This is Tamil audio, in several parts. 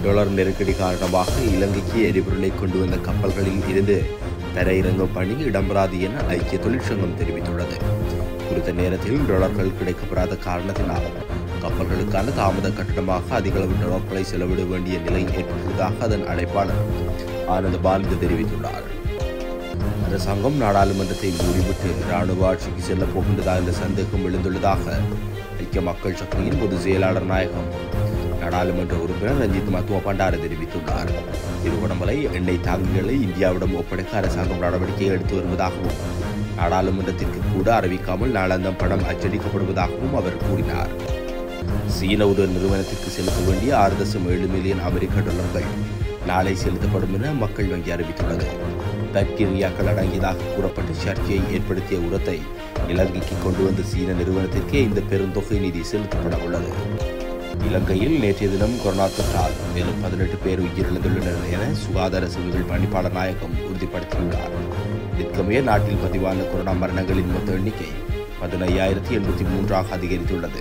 டொலர் நெருக்கடி காரணமாக இலங்கைக்கு எரிபொருளை கொண்டு வந்த கப்பல்களில் இருந்து தரையிறங்கும் பணி இடம்பெறாது என ஐக்கிய தொழிற்சங்கம் தெரிவித்துள்ளது குறித்த நேரத்தில் டொலர்கள் கிடைக்கப்பெறாத காரணத்தினால் கப்பல்களுக்கான தாமத கட்டணமாக அதிகளவு டொலர்களை செலவிட வேண்டிய நிலை ஏற்பட்டுள்ளதாக அதன் அழைப்பாளர் ஆனந்த் பாலித தெரிவித்துள்ளார் அரசாங்கம் நாடாளுமன்றத்தை மூடிவிட்டு ராணுவ ஆட்சிக்கு செல்லப் போகின்றதா என்ற சந்தேகம் எழுந்துள்ளதாக ஐக்கிய மக்கள் சக்தியின் பொதுச் செயலாளர் நாயகம் நாடாளுமன்ற உறுப்பினர் ரஞ்சித் மத்துவ பண்டார தெரிவித்துள்ளார் திருவண்ணாமலை எண்ணெய் தாங்கிகளை இந்தியாவிடம் ஒப்படைக்க அரசாங்கம் நடவடிக்கை எடுத்து வருவதாகவும் நாடாளுமன்றத்திற்கு கூட அறிவிக்காமல் நாளாந்தம் படம் அச்சடிக்கப்படுவதாகவும் அவர் கூறினார் சீன உதவி நிறுவனத்திற்கு செலுத்த வேண்டிய ஆறு தசம் ஏழு மில்லியன் அமெரிக்க டாலர்கள் நாளை செலுத்தப்படும் என மக்கள் வங்கி அறிவித்துள்ளது பாக்டீரியாக்கள் அடங்கியதாக கூறப்பட்டு சர்ச்சையை ஏற்படுத்திய உரத்தை இலங்கைக்கு கொண்டு வந்த சீன நிறுவனத்திற்கே இந்த பெருந்தொகை நிதி செலுத்தப்பட உள்ளது இலங்கையில் நேற்றைய தினம் கொரோனா தொற்றால் மேலும் பதினெட்டு பேர் உயிரிழந்துள்ளனர் என சுகாதார சேவைகள் பணிப்பாளர் நாயகம் உறுதிப்படுத்தியுள்ளார் இதற்கமைய நாட்டில் பதிவான கொரோனா மரணங்களின் மொத்த எண்ணிக்கை பதினையாயிரத்தி எண்பத்தி மூன்றாக அதிகரித்துள்ளது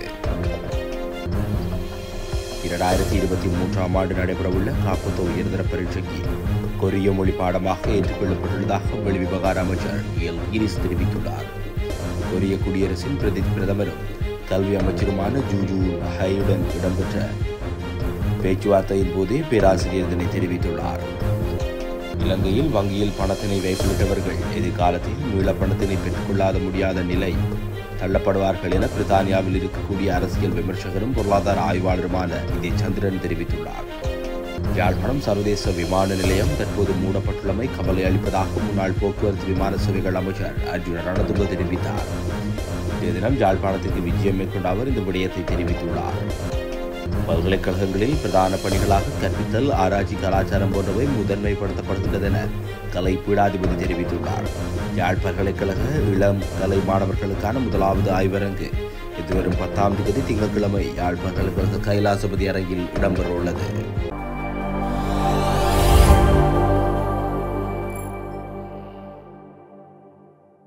இரண்டாயிரத்தி இருபத்தி மூன்றாம் ஆண்டு நடைபெறவுள்ள காப்பத்தோ உயர்தர பரீட்சைக்கு கொரிய மொழி பாடமாக ஏற்றுக்கொள்ளப்பட்டுள்ளதாக வெளிவிவகார அமைச்சர் எல் கிரிஸ் தெரிவித்துள்ளார் கொரிய குடியரசின் பிரதி பிரதமரும் கல்வி அமைச்சருமான ஜூஜூ ஹையுடன் இடம்பெற்ற பேச்சுவார்த்தையின் போதே பேராசிரியர் இதனை தெரிவித்துள்ளார் இலங்கையில் வங்கியில் பணத்தினை வைப்புவிட்டவர்கள் எதிர்காலத்தில் மீள பணத்தினை பெற்றுக்கொள்ளாத முடியாத நிலை தள்ளப்படுவார்கள் என பிரித்தானியாவில் இருக்கக்கூடிய அரசியல் விமர்சகரும் பொருளாதார ஆய்வாளருமான இதே சந்திரன் தெரிவித்துள்ளார் யாழ்ப்பாணம் சர்வதேச விமான நிலையம் தற்போது மூடப்பட்டுள்ளமை கவலை அளிப்பதாக முன்னாள் போக்குவரத்து விமான சேவைகள் அமைச்சர் அர்ஜுன ரணதுங்க தெரிவித்தார் இன்றைய தினம் யாழ்ப்பாணத்திற்கு விஜயம் மேற்கொண்ட அவர் இந்த விடயத்தை தெரிவித்துள்ளார் பல்கலைக்கழகங்களில் பிரதான பணிகளாக கற்பித்தல் ஆராய்ச்சி கலாச்சாரம் போன்றவை முதன்மைப்படுத்தப்படுகின்றது என கலை பீடாதிபதி தெரிவித்துள்ளார் யாழ் பல்கலைக்கழக இளம் கலை மாணவர்களுக்கான முதலாவது ஆய்வரங்கு எதிர்வரும் பத்தாம் தேதி திங்கட்கிழமை யாழ் பல்கலைக்கழக கைலாசபதி அரங்கில் இடம்பெறவுள்ளது